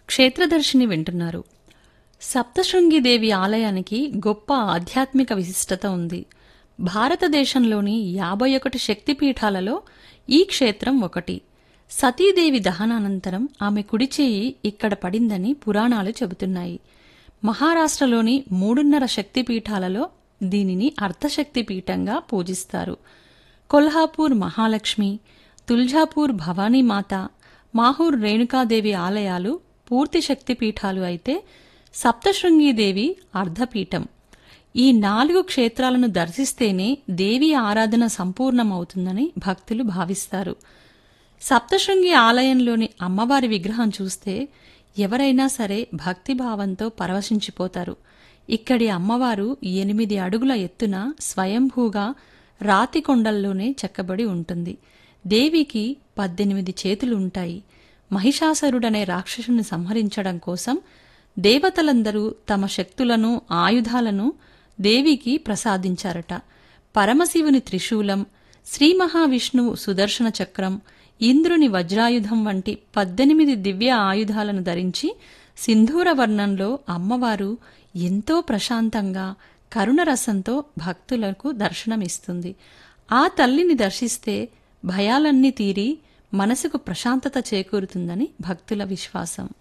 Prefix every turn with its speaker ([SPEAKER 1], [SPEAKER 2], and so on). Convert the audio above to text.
[SPEAKER 1] క్షేత్రదర్శిని వింటున్నారు సప్తశృంగి దేవి ఆలయానికి గొప్ప ఆధ్యాత్మిక విశిష్టత ఉంది భారతదేశంలోని యాభై ఒకటి శక్తిపీఠాలలో ఈ క్షేత్రం ఒకటి సతీదేవి దహనానంతరం ఆమె కుడిచేయి ఇక్కడ పడిందని పురాణాలు చెబుతున్నాయి మహారాష్ట్రలోని మూడున్నర శక్తిపీఠాలలో దీనిని అర్ధశక్తిపీఠంగా పూజిస్తారు కొల్హాపూర్ మహాలక్ష్మి తుల్జాపూర్ భవానీమాత మాహూర్ రేణుకాదేవి ఆలయాలు పూర్తి శక్తిపీఠాలు అయితే సప్తశృంగీదేవి అర్ధపీఠం ఈ నాలుగు క్షేత్రాలను దర్శిస్తేనే దేవి ఆరాధన సంపూర్ణమవుతుందని భక్తులు భావిస్తారు సప్తశృంగి ఆలయంలోని అమ్మవారి విగ్రహం చూస్తే ఎవరైనా సరే భక్తిభావంతో పరవశించిపోతారు ఇక్కడి అమ్మవారు ఎనిమిది అడుగుల ఎత్తున స్వయంభూగా రాతి కొండల్లోనే చెక్కబడి ఉంటుంది దేవికి పద్దెనిమిది చేతులుంటాయి మహిషాసురుడనే రాక్షసుని సంహరించడం కోసం దేవతలందరూ తమ శక్తులను ఆయుధాలను దేవికి ప్రసాదించారట పరమశివుని త్రిశూలం శ్రీ మహావిష్ణువు సుదర్శన చక్రం ఇంద్రుని వజ్రాయుధం వంటి పద్దెనిమిది దివ్య ఆయుధాలను ధరించి సింధూర వర్ణంలో అమ్మవారు ఎంతో ప్రశాంతంగా కరుణరసంతో భక్తులకు దర్శనమిస్తుంది ఆ తల్లిని దర్శిస్తే భయాలన్నీ తీరి మనసుకు ప్రశాంతత చేకూరుతుందని భక్తుల విశ్వాసం